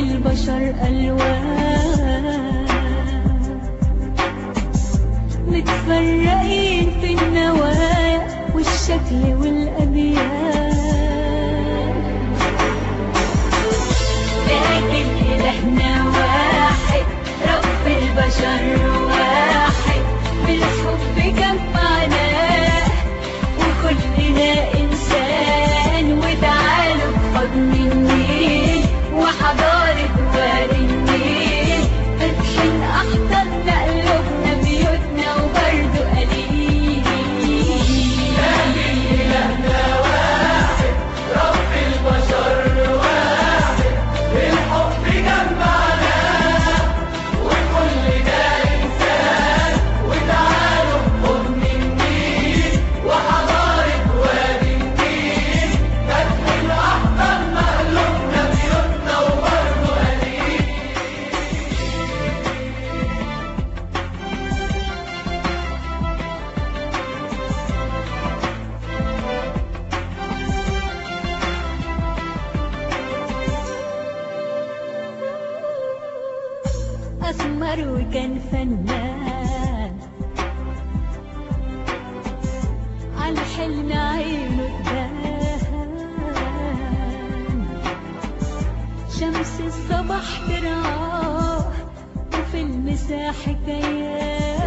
البشر ألوان متفرقين في النوايا والشكل والأديان لكن إلهنا واحد رب البشر واحد بالحب جمعناه وكلنا إنسان وتعالوا بحضن النيل وحضارة وادي النيل فاتحين أحضاننا قلوبنا بيوتنا وبرضه قليل أسمر وكان فنان على حلم عينه تبان شمس الصبح ترعاه وفي المساح كيان